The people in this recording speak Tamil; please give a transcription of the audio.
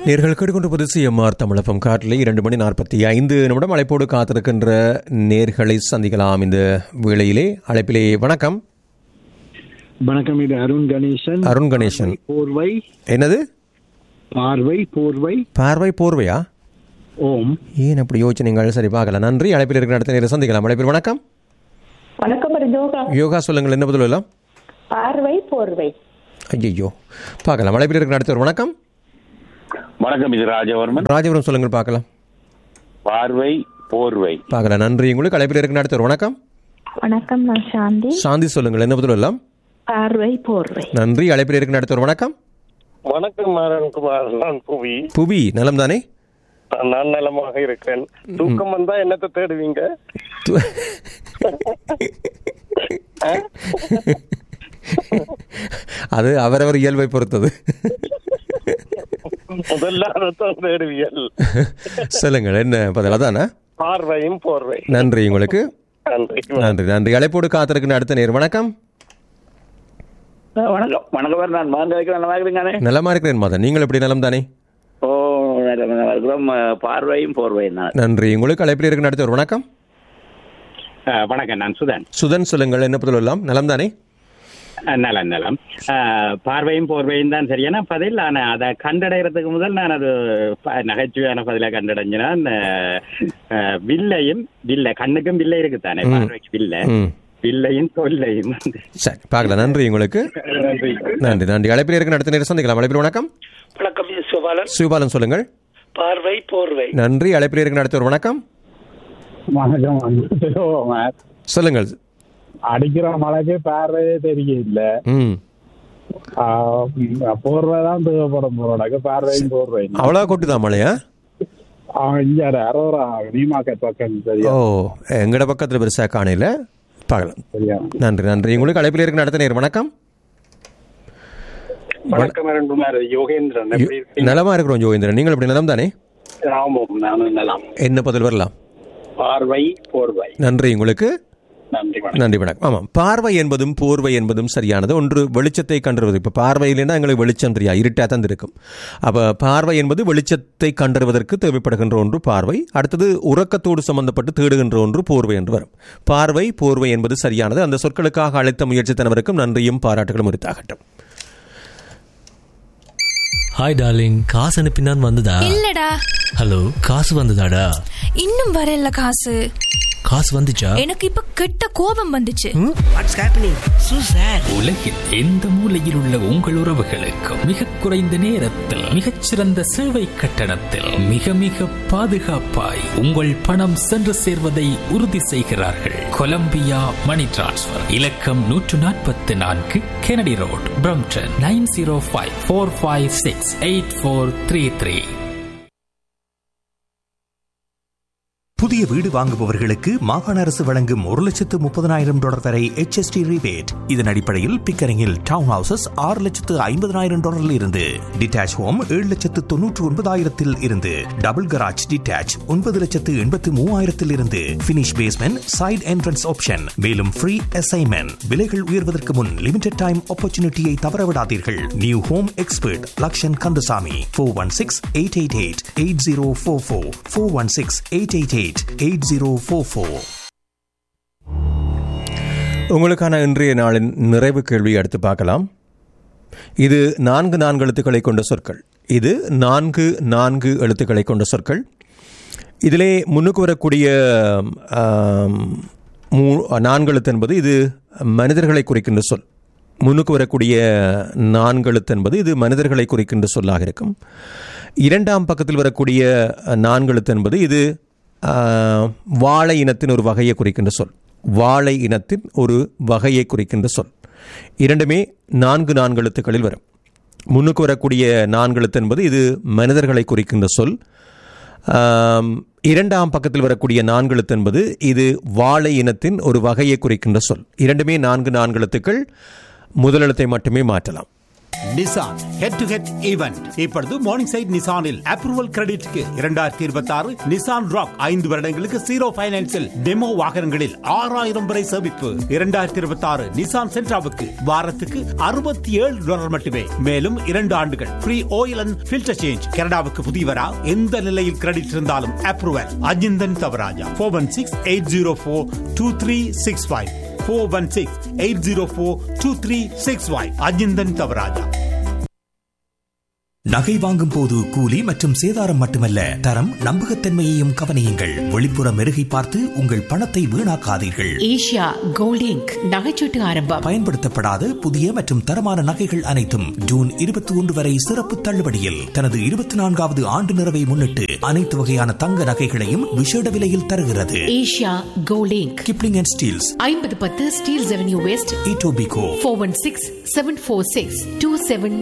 நேர்கள் கேட்டுக்கொண்டிருப்பது சிஎம்ஆர் தமிழப்பம் காட்டில் இரண்டு மணி நாற்பத்தி ஐந்து நிமிடம் அழைப்போடு காத்திருக்கின்ற நேர்களை சந்திக்கலாம் இந்த வேளையிலே அழைப்பிலே வணக்கம் வணக்கம் இது அருண் கணேசன் அருண் கணேசன் போர்வை என்னது பார்வை போர்வை பார்வை போர்வையா ஓம் ஏன் அப்படி யோசிச்சீங்கள் சரி பார்க்கலாம் நன்றி அழைப்பில் இருக்கிற இடத்துல நேரை சந்திக்கலாம் அழைப்பில் வணக்கம் வணக்கம் ஒரு யோகா யோகா சொல்லுங்கள் என்ன பதில் எல்லாம் பார்வை போர்வை ஐயோ பார்க்கலாம் அழைப்பில் இருக்கிற இடத்துல ஒரு வணக்கம் வணக்கம் இது ராஜவர்மன் ராஜபுரம் சொல்லுங்கள் பார்க்கலாம் பார்வை போர்வை பார்க்கலாம் நன்றி உங்களுக்கு அழைப்பில் இருக்கிற இடத்துல ஒரு வணக்கம் வணக்கம் நான் சாந்தி சாந்தி சொல்லுங்கள் என்ன பதில் எல்லாம் பார்வை போர்வை நன்றி அழைப்பில் இருக்கிற இடத்துல ஒரு வணக்கம் வணக்கம் நாராயணகுமார் நான் புவி புவி நலம் தானே நான் நலமாக இருக்கிறேன் தூக்கம் வந்தா என்னத்தை தேடுவீங்க து- அது அவரவர் இயல்பை பொறுத்தது முதல்ல அதைத்தான் தேடுவியல் சொல்லுங்கள் என்ன பதில் அதானே பார்வையும் போர்வை நன்றி உங்களுக்கு நன்றி நன்றி நன்றி அழைப்போடு காத்திருக்கின்ற அடுத்த நேர் வணக்கம் வணக்கம் வணக்கம் நான் மறந்து வைக்கிறேன் நல்லா இருக்குங்கானே நலமா இருக்கிறேன் மாதன் நீங்கள் எப்படி நலம் தானே ஓ நல்லா இருக்கிறோம் பார்வையும் போர்வையும் தான் நன்றி உங்களுக்கு அழைப்பில் இருக்கிற அடுத்த ஒரு வணக்கம் அஹ், வணக்கம் நான் சுதன் சுதன் சொல்லுங்கள் என்ன பதில் எல்லாம் நலம் தானே அஹ், நலம் நலம் அஹ், பார்வையும் போர்வையும் தான் சரியான பதில் ஆனால் அதை கண்டடைகிறதுக்கு முதல் நான் அது ப- நகைச்சுவையான பதிலை கண்டடைஞ்சினா வில்லையும் வில்ல கண்ணுக்கும் வில்லை இருக்குதானே பார்வைக்கு வில்ல ம் வில்லையும் தொல்லையும் சரி பார்க்கலாம் நன்றி உங்களுக்கு நன்றி நன்றி அழைப்பில் இருக்கிற அடுத்த நேரம் சந்திக்கலாம் அழைப்பில் வணக்கம் வணக்கம் இது சிவபாலன் சிவபாலன் சொல்லுங்கள் பார்வை போர்வை நன்றி அழைப்பில் இருக்கிற அடுத்த ஒரு வணக்கம் வணக்கம் ஓம். சொல்லுங்கள் அடிக்கிற மழைக்கு பார்வையே தெரியல ம் போர்வை தான் தேவைப்படும் போறோட பார்வையும் போர்வை அவ்வளோ கொட்டுதான் மழையா அவன் இங்க அரோரா நீமாக்கட் பக்கம் சரியா ஓ எங்கட பக்கத்தில் பெருசாக காணையில் பார்க்கலாம் சரியா நன்றி நன்றி உங்களுக்கு அழைப்பில் இருக்கிற அடுத்த நேர் வணக்கம் வணக்கம் அருண்குமார் யோகேந்திரன் எப்படி இருக்கீங்க? நலமா இருக்கிறோம் ஜோகேந்திரன் நீங்கள் எப்படி நலம் தானே ஆமாம் நானும் நலம் என்ன பதில் வரலாம் பார்வை போர்வை நன்றி உங்களுக்கு நன்றி வணக்கம் நன்றி வணக்கம் ஆமாம் பார்வை என்பதும் போர்வை என்பதும் சரியானது ஒன்று வெளிச்சத்தை கண்டறிவது இப்போ பார்வை இல்லைன்னா எங்களுக்கு வெளிச்சம் தெரியாது இருட்டாக தான் இருக்கும் அப்போ பார்வை என்பது வெளிச்சத்தை கண்டறிவதற்கு தேவைப்படுகின்ற ஒன்று பார்வை அடுத்தது உறக்கத்தோடு சம்பந்தப்பட்டு தேடுகின்ற ஒன்று போர்வை என்று வரும் பார்வை போர்வை என்பது சரியானது அந்த சொற்களுக்காக அழைத்த முயற்சி தனவருக்கும் நன்றியும் பாராட்டுகளும் உரித்தாகட்டும் ஹாய் டார்லிங் காசு அனுப்பினான் வந்ததா இல்லடா ஹலோ காசு வந்ததாடா இன்னும் வரல காசு காசு வந்துச்சா எனக்கு இப்ப கெட்ட கோபம் வந்துச்சு உலகில் எந்த மூலையில் உள்ள உங்கள் உறவுகளுக்கும் மிக குறைந்த நேரத்தில் மிகச்சிறந்த சேவை கட்டணத்தில் மிக மிக பாதுகாப்பாய் உங்கள் பணம் சென்று சேர்வதை உறுதி செய்கிறார்கள் கொலம்பியா மணி டிரான்ஸ்ஃபர் இலக்கம் நூற்று நாற்பத்தி நான்கு Kennedy road Brampton nine zero five four five six eight four three three புதிய வீடு வாங்குபவர்களுக்கு மாகாண அரசு வழங்கும் ஒரு லட்சத்து முப்பதனாயிரம் டாலர் வரை HST rebate இதன் அடிப்படையில் பிக்கரிங்கில் டவுன் ஹவுசஸ் ஆறு லட்சத்து ஐம்பதனாயிரம் டாலரில் இருந்து டிட்டாச் ஹோம் ஏழு லட்சத்து தொன்னூற்று ஒன்பதாயிரத்தில் இருந்து டபுள் கராஜ் டிட்டாச் ஒன்பது லட்சத்து எண்பத்து மூவாயிரத்தில் இருந்து finish basement side entrance option மேலும் ஃப்ரீ அசைன்மெண்ட் விலைகள் உயர்வதற்கு முன் லிமிடெட் டைம் ஆப்பர்ச்சுனிட்டியை தவறவிடாதீர்கள் new home expert Lakshan Kandasamy four one six eight eight eight eight zero four four four one six eight eight eight eight zero four four உங்களுக்கான இன்றைய நாளின் நிறைவு கேள்வியை அடுத்து பார்க்கலாம் இது நான்கு நான்கு எழுத்துக்களை கொண்ட சொற்கள் இது நான்கு நான்கு எழுத்துக்களை கொண்ட சொற்கள் இதிலே முன்னுக்கு வரக்கூடிய ஆம், மூ நான்கு எழுத்து என்பது இது மனிதர்களை குறிக்கின்ற சொல் முன்னுக்கு வரக்கூடிய நான்கு எழுத்து என்பது இது மனிதர்களை குறிக்கின்ற சொல்லாக இருக்கும் இரண்டாம் பக்கத்தில் வரக்கூடிய நான்கு எழுத்து என்பது இது ஆ, வாழை இனத்தின் ஒரு வகையை குறிக்கின்ற சொல் வாழை இனத்தின் ஒரு வகையை குறிக்கின்ற சொல் இரண்டுமே நான்கு நான்கு எழுத்துக்களில் வரும் முன்னுக்கு வரக்கூடிய நான்கு எழுத்து என்பது இது மனிதர்களை குறிக்கின்ற சொல் ஆம், இரண்டாம் பக்கத்தில் வரக்கூடிய நான்கு எழுத்து என்பது இது வாழை இனத்தின் ஒரு வகையை குறிக்கின்ற சொல் இரண்டுமே நான்கு நான்கு எழுத்துக்கள் முதல் எழுத்தை மட்டுமே மாற்றலாம் Nissan head to head event இப்பொழுது மார்னிங் சைட் நிசானில் அப்ரூவல் கிரெடிட்க்கு இரண்டாயிரத்தி இருபத்தி ஆறு நிசான் ராக் ஐந்து வருடங்களுக்கு ஜீரோ பைனான்சில் டெமோ வாகனங்களில் ஆறாயிரம் வரை சேமிப்பு இரண்டாயிரத்தி இருபத்தி ஆறு நிசான் சென்ட்ராவுக்கு வாரத்துக்கு அறுபத்தி ஏழு டாலர் மட்டுமே மேலும் இரண்டு ஆண்டுகள் free oil and filter change கனடாவுக்கு புதியவரா எந்த நிலையில் கிரெடிட் இருந்தாலும் approval Ajinthan Thavarajah four one six eight zero four two three six five four one six eight zero four two three six five Ajinthan Thavarajah நகை வாங்கும் போது கூலி மற்றும் சேதாரம் மட்டுமல்ல தரம் நம்பகத்தன்மையையும் கவனியுங்கள் வெளிப்புற மெருகை பார்த்து உங்கள் பணத்தை வீணாக்காதீர்கள் ஏஷியா கோல்டிங் நகைச்சீட்டு ஆரம்பம் பயன்படுத்தப்படாத புதிய மற்றும் தரமான நகைகள் அனைத்தும் ஜூன் இருபத்தி ஒன்று வரை சிறப்பு தள்ளுபடியில் தனது இருபத்தி நான்காவது ஆண்டு நிறைவை முன்னிட்டு அனைத்து வகையான தங்க நகைகளையும் விசேட விலையில் தருகிறது Asia Golding Kipling and Steeles ஐம்பது பத்து Steeles avenue west Etobicoke four one six seven four six two seven